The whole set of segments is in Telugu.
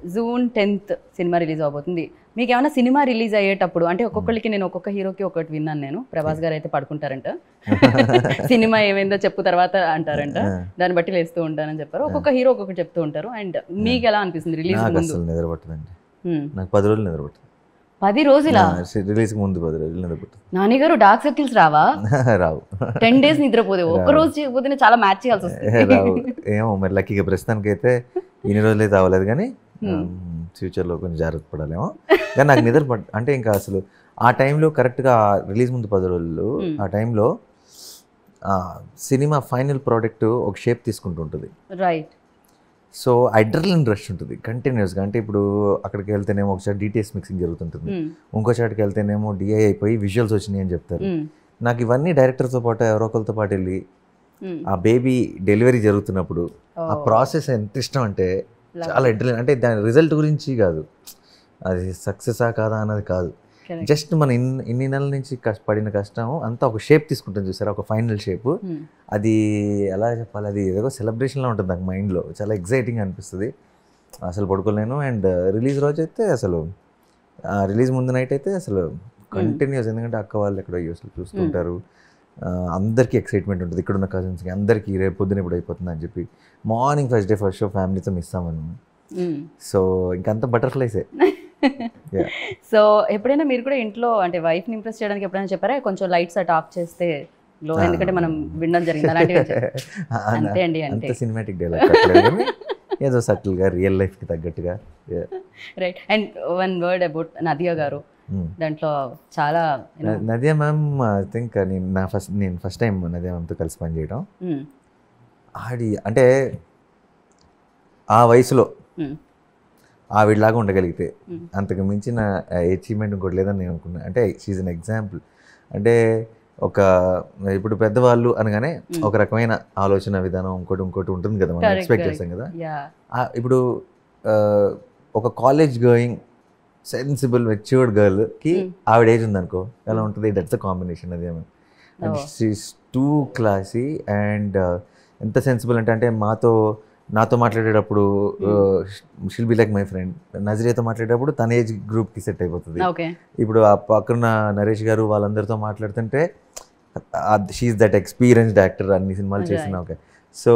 జూన్ టెన్త్ సినిమా రిలీజ్ అవబోతుంది మీకు ఏమైనా సినిమా రిలీజ్ అయ్యేటప్పుడు అంటే ఒక్కొక్కరికి నేను ఒక్కొక్క హీరోకి ఒకటి విన్నాను నేను ప్రభాస్ గారు అయితే పడుకుంటారంట సినిమా ఏమైందో చెప్పు తర్వాత అంటారంట దాన్ని బట్టి లేస్తూ ఉంటానని చెప్పారు ఒక్కొక్క హీరో ఒక్కొక్కటి చెప్తూ ఉంటారు అండ్ మీకు ఎలా అనిపిస్తుంది రిలీజ్ నాకు ముందు అసలు నిద్రపట్టదండి Hmm. నాకు పది రోజులు నిద్రపట్టదు పది రోజులా రిలీజ్ ముందు పది రోజులు నిద్రపట్టదు నాన్నగారు డార్క్ సర్కిల్స్ రావా రావు టెన్ డేస్ నిద్రపోతే ఒక్క రోజు చేయకపోతే చాలా మ్యాచ్ చేయాల్సి వస్తుంది రావు ఏమో మరి లక్కీగా ప్రస్తుతానికి అయితే ఇన్ని రోజులు అయితే అవ్వలేదు కానీ ఫ్యూచర్లో కొంచెం జాగ్రత్త పడాలేమో కానీ నాకు నిద్ర పట్ అంటే ఇంకా అసలు ఆ టైంలో కరెక్ట్గా రిలీజ్ ముందు పది రోజులు Hmm. ఆ టైంలో సినిమా ఫైనల్ ప్రోడక్ట్ ఒక షేప్ తీసుకుంటుంటుంది రైట్ సో అడ్రలిన్ రష్ ఉంటుంది కంటిన్యూస్గా అంటే ఇప్పుడు అక్కడికి వెళ్తేనేమో ఒకసారి డీటెయిల్స్ మిక్సింగ్ జరుగుతుంటుంది ఇంకో చాటుకి వెళ్తేనేమో డిఐ అయిపోయి విజువల్స్ వచ్చినాయి అని చెప్తారు నాకు ఇవన్నీ డైరెక్టర్తో పాటు ఎవరో ఒకరితో పాటు వెళ్ళి ఆ బేబీ డెలివరీ జరుగుతున్నప్పుడు ఆ ప్రాసెస్ ఎంత ఇష్టం అంటే చాలా అడ్రలిన్ అంటే దాని రిజల్ట్ గురించి కాదు అది సక్సెసా కాదా అన్నది కాదు జస్ట్ మన ఇన్ని ఇన్ని నెలల నుంచి కష్ట పడిన కష్టం అంతా ఒక షేప్ తీసుకుంటుంది చూసారా ఒక ఫైనల్ షేప్ అది ఎలా చెప్పాలి అది ఏదో సెలబ్రేషన్లో ఉంటుంది నాకు మైండ్లో చాలా ఎగ్జైటింగ్ అనిపిస్తుంది అసలు పడుకోలేను అండ్ రిలీజ్ రోజు అయితే అసలు రిలీజ్ ముందు నైట్ అయితే అసలు కంటిన్యూస్ ఎందుకంటే అక్క వాళ్ళు ఎక్కడో అసలు చూస్తుంటారు ఆ, అందరికీ ఎక్సైట్మెంట్ ఉంటుంది ఇక్కడున్న కజిన్స్కి అందరికీ రేపు పొద్దున ఇప్పుడు అయిపోతుంది అని చెప్పి morning first day first show ఫ్యామిలీతో మిస్ అవ్వను సో ఇంకంతా బటర్ఫ్లైసే Yeah. సో ఎప్పుడైనా మీరు కూడా ఇంట్లో అంటే వైఫ్ని ఇంప్రెస్ చేయడానికి ఎప్పుడైనా చెప్పారా కొంచెం లైట్స్ అట్ ఆఫ్ చేస్తే లో ఎందుకంటే మనం వినడం జరిగింది అలాంటివి చెప్పారు. అంతే అండి, అంతే. అంత సినిమాటిక్ డైలాగ్ ఏదో సటిల్గా రియల్ లైఫ్కి తగ్గట్టుగా Yeah. Right and one word about Nadiya garu Hmm. దాంట్లో చాలా you know, న- నదియా మ్యామ్ ఐ థింక్ నేను నా ఫస్ట్ నేను ఫస్ట్ టైం నదియా మ్యామ్తో కలిసి పనిచేయడం hmm, ఆడి అంటే ఆ వయసులో hmm, ఆవిడలాగా ఉండగలిగితే Hmm. అంతకు మించిన అచీవ్మెంట్ ఇంకోటి లేదని నేను అనుకున్నాను అంటే షీజ్ అన్ ఎగ్జాంపుల్ అంటే ఒక ఇప్పుడు పెద్దవాళ్ళు అనగానే Hmm. ఒక రకమైన ఆలోచన విధానం ఇంకోటి ఇంకోటి ఉంటుంది కదా మనం Correct, ఎక్స్పెక్ట్ correct. చేస్తాం కదా yeah, ఆ, ఇప్పుడు ఆ, ఒక కాలేజ్ గోయింగ్ సెన్సిబుల్ మెచ్యూర్డ్ గర్ల్కి Hmm. ఆవిడ ఏజ్ ఉందనుకో ఎలా ఉంటుంది దట్స్ అ కాంబినేషన్ అదేమో and Oh. She's too classy and ఎంత సెన్సిబుల్ అంటే అంటే మాతో నాతో మాట్లాడేటప్పుడు she'll be like my friend నజరియతో మాట్లాడేటప్పుడు తన ఏజ్ గ్రూప్కి సెట్ అయిపోతుంది ఓకే ఇప్పుడు ఆ పక్కన నరేష్ గారు వాళ్ళందరితో మాట్లాడుతుంటే షీఈ్ దట్ ఎక్స్పీరియన్స్డ్ యాక్టర్ అన్ని సినిమాలు చేసిన Right. ఓకే సో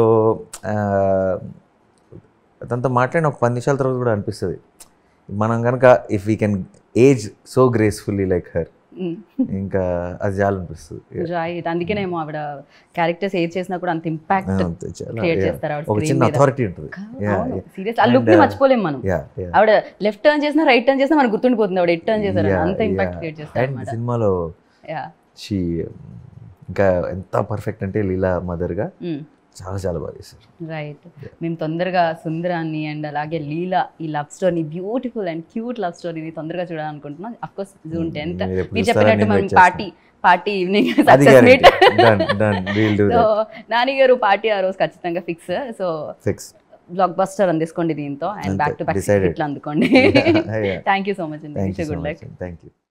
తనతో మాట్లాడిన ఒక పది నిమిషాల తర్వాత కూడా అనిపిస్తుంది మనం కనుక if we can age so gracefully like her ఇంకా అది చాలా అనిపిస్తుంది రైట్ అందుకేనేమో ఆవిడ క్యారెక్టర్స్ ఏది చేసినా కూడా అంత ఇంపాక్ట్ అంతే, చాలా, క్రియేట్ yeah. చేస్తారు ఆవిడ ఒక screen చిన్న మీద. అథారిటీ ఉంటుంది Yeah, yeah. సీరియస్ ఆ లుక్ ని And, uh, మర్చిపోలేం మనం యా యా ఆవిడ లెఫ్ట్ టర్న్ చేసినా రైట్ టర్న్ చేసినా మనకు గుర్తుండిపోతుంది ఆవిడ ఎట్ టర్న్ చేశారు అంత ఇంపాక్ట్ క్రియేట్ చేస్తారు అండ్ అనమాట సినిమాలో యా షీ ఇంకా ఎంత పర్ఫెక్ట్ అంటే లీలా మదర్గా చాలా చాలా బాగా చేశారు రైట్ మేము తొందరగా సుందరాన్ని అండ్ అలాగే లీలా ఈ love story beautiful and cute love స్టోరీని తొందరగా చూడాలనుకుంటున్నాం అఫ్ కోర్స్ జూన్ టెన్త్ మీరు ఎప్పుడు మీరు చూస్తారని చెప్పినట్టు నేను మనం wait పార్టీ పార్టీ ఈవినింగ్ అది success meet done done we'll do so Nani garu party ఆ రోజు ఖచ్చితంగా fix so fix blockbuster అందిసుకోండి దీంతో అండ్ అంతే, బ్యాక్ టు బ్యాక్ decided. ఇట్లా అందుకోండి Yeah, yeah. Thank you so much అండి thank you good luck thank you